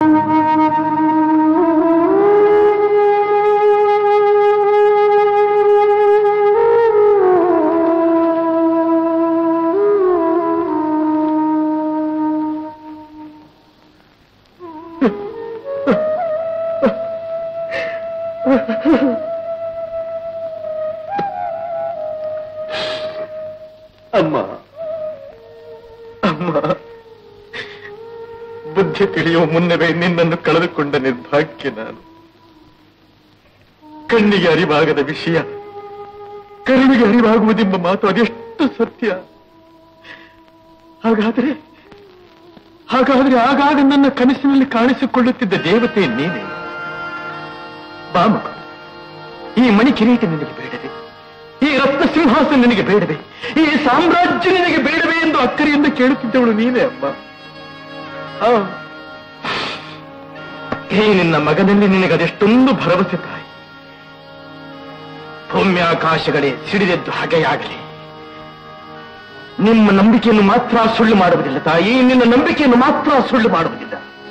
ಅಮ್ಮ ಅಮ್ಮ ಬುದ್ಧಿ ತಿಳಿಯುವ ಮುನ್ನವೇ ನಿನ್ನನ್ನು ಕಳೆದುಕೊಂಡ ನಿರ್ಭಾಗ್ಯ ನಾನು ಕಣ್ಣಿಗೆ ಅರಿವಾಗದ ವಿಷಯ ಕರುಣಿಗೆ ಅರಿವಾಗುವುದೆಂಬ ಮಾತು ಅದೆಷ್ಟು ಸತ್ಯ ಹಾಗಾದ್ರೆ ಹಾಗಾದ್ರೆ ಆಗಾಗ ನನ್ನ ಕನಸಿನಲ್ಲಿ ಕಾಣಿಸಿಕೊಳ್ಳುತ್ತಿದ್ದ ದೇವತೆ ನೀನೆ ಬಾಮ ಈ ಮಣಿ ಕಿರೀಟ ನಿನಗೆ ಬೇಡವೇ ಈ ರತ್ನ ಸಿಂಹಾಸನ ನಿನಗೆ ಬೇಡವೇ ಈ ಸಾಮ್ರಾಜ್ಯ ನಿನಗೆ ಬೇಡವೇ ಎಂದು ಅಕ್ಕರಿಯಿಂದ ಕೇಳುತ್ತಿದ್ದವಳು ನೀನೇ ಅಮ್ಮ ಆ. ಈ ನಿನ್ನ ಮಗನಲ್ಲಿ ನಿನಗೆ ಅದೆಷ್ಟೊಂದು ಭರವಸೆ ತಾಯಿ ಭೂಮ್ಯಾಕಾಶಗಳೇ ಸಿಡಿದೆದ್ದು ಹಾಗೆಯಾಗಲಿ ನಿಮ್ಮ ನಂಬಿಕೆಯನ್ನು ಮಾತ್ರ ಸುಳ್ಳು ಮಾಡುವುದಿಲ್ಲ ತಾಯಿ ನಿನ್ನ ನಂಬಿಕೆಯನ್ನು ಮಾತ್ರ ಸುಳ್ಳು ಮಾಡುವುದಿಲ್ಲ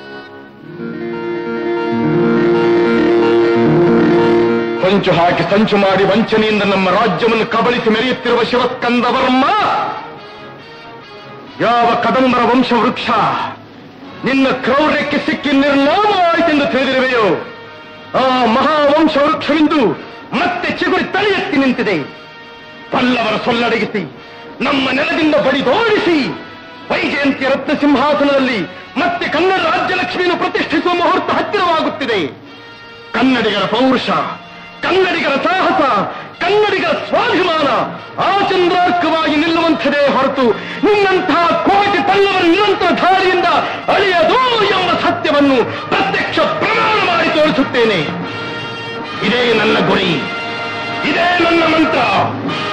ಹೊಂಚು ಹಾಕಿ ಸಂಚು ಮಾಡಿ ವಂಚನೆಯಿಂದ ನಮ್ಮ ರಾಜ್ಯವನ್ನು ಕಬಳಿಸಿ ಮೆರೆಯುತ್ತಿರುವ ಶಿವಸ್ಕಂದ ವರ್ಮ ಯಾವ ಕದಂಬರ ವಂಶ ವೃಕ್ಷ ನಿನ್ನ ಕ್ರೌರ್ಯಕ್ಕೆ ಸಿಕ್ಕಿ ನಿರ್ನಾಮವಾಯಿತೆಂದು ತಿಳಿದಿರುವೆಯೋ ಆ ಮಹಾವಂಶ ವೃಕ್ಷವಿಂದು ಮತ್ತೆ ಚಿಗುರಿ ತಲೆ ಎತ್ತಿ ನಿಂತಿದೆ ಪಲ್ಲವರ ಸೊಲ್ಲಡಗಿಸಿ ನಮ್ಮ ನೆಲದಿಂದ ಬಡಿದೋಡಿಸಿ ವೈಜಯಂತಿಯ ರತ್ನ ಸಿಂಹಾಸನದಲ್ಲಿ ಮತ್ತೆ ಕನ್ನಡ ರಾಜ್ಯಲಕ್ಷ್ಮಿಯನ್ನು ಪ್ರತಿಷ್ಠಿಸುವ ಮುಹೂರ್ತ ಹತ್ತಿರವಾಗುತ್ತಿದೆ ಕನ್ನಡಿಗರ ಪೌರುಷ ಕನ್ನಡಿಗರ ಸಾಹಸ ಕನ್ನಡಿಗರ ಸ್ವಾಭಿಮಾನ ಆ ಚಂದ್ರಾರ್ಕವಾಗಿ ನಿಲ್ಲುವಂಥದೇ ಹೊರತು ನಿನ್ನಂತಹ ಕೋಟಿ ಪಲ್ಲವರ ನಿರಂತರ ಧಾರಿಯಿಂದ ಅಳಿಯದು ಎಂಬ ಸತ್ಯವನ್ನು ಪ್ರತ್ಯಕ್ಷ ಪ್ರಮಾಣ ಮಾಡಿ ತೋರಿಸುತ್ತೇನೆ ಇದೇ ನನ್ನ ಗುರಿ ಇದೇ ನನ್ನ ಮಂತ್ರ